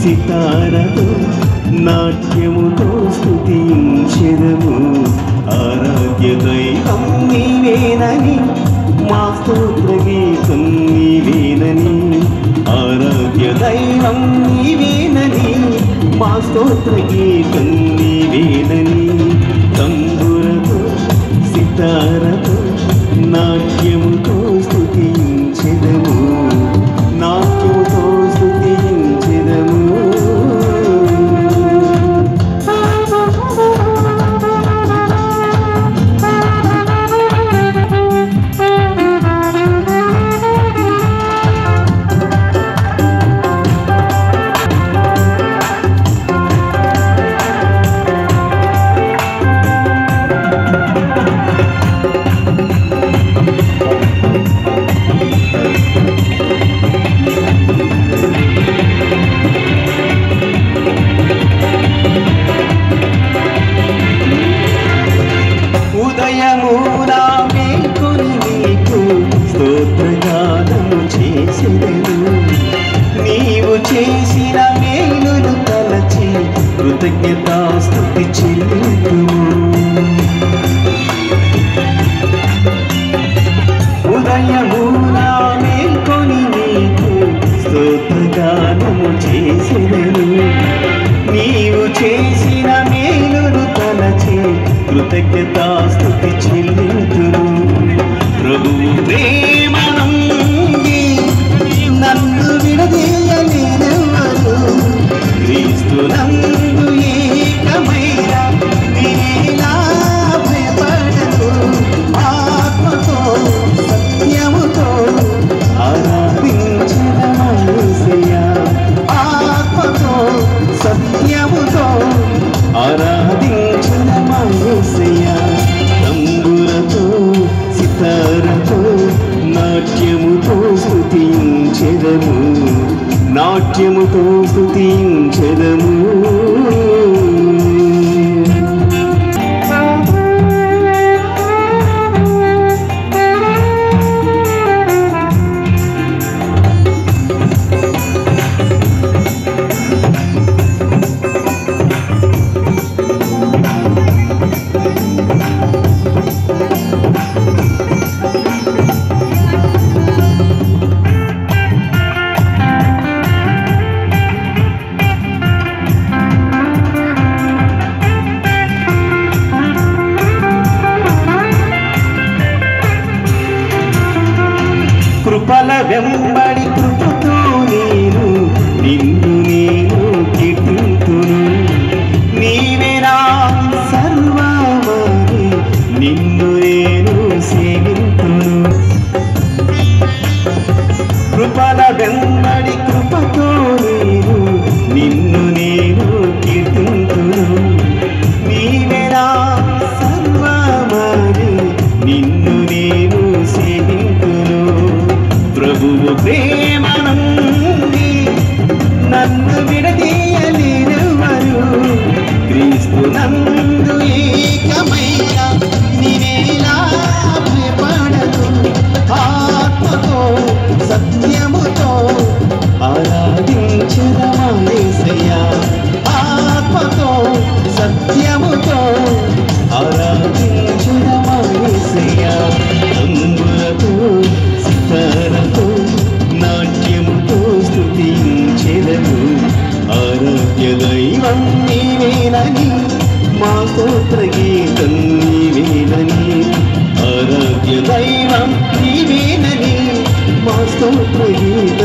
సితారతో నాట్యముతో స్తుతించెదము ఆరాధ్య దైవం నీవేనని మా స్తోత్ర గీతం నీవేనని ఆరాధ్య దైవం నీవేనని మా స్తోత్ర గీతం నీవేనని తంబురతో సితారతో నాట్యముతో స్తుతించెదము నాట్యముతో స్తుతించెదము ఉదయమునా మేల్కొని నీకు స్తోత్రగానము చేసెదను నీవు చేసిన మేలును తలచి కృతజ్ఞతాస్తుతి చెల్లింతుము ఉదయమునా మేల్కొని నీకు స్తోత్రగానము చేసెదను నీవు చేసిన మేలును తలచి కృతజ్ఞతాస్తుతి చెల్లింతును ప్రభువు ప్రేమనంది నన్ను విడదీయలేనెవరు క్రీస్తు నందు ఏకమైన నేనేలా భయపడను ఆత్మతో సత్యముతో ఆరాధించడమేసయ్యా ఆత్మతో సత్యముతో ఆరాధించడమేసయ్యా తంబురతో సితారతో నాట్యముతో స్తుతించెదము నాట్యముతో స్తుతించెదము కృపల వెంబడి కృపతో నేను నిన్ను నేను కీర్తింతును నీవే నా సర్వమని నిన్ను నేను సేవింతును కృపల వెంబడి కృపతో నేను నిన్ను నేను కీర్తింతును నీవే నా సర్వమని నిన్ను నేను సేవింతును ప్రభువు ప్రేమనుంది నన్ను విడదీయలేనెవరు క్రీస్తు నందు ఏకమైన నేనేలా భయపడదు ఆత్మతో సత్యముతో ఆరాధించదమాయేసయ్యా ఆత్మతో సత్యముతో ఆరాధించదమాయేసయ్యా తంబులతో సితారతో నాట్యముతో స్తుతించెదము ఆరాధ్య దైవం నీవేనని మా స్తోత్ర గీతం నీవేనని ఆరాధ్య దైవం నీవేనని మా స్తోత్ర గీతం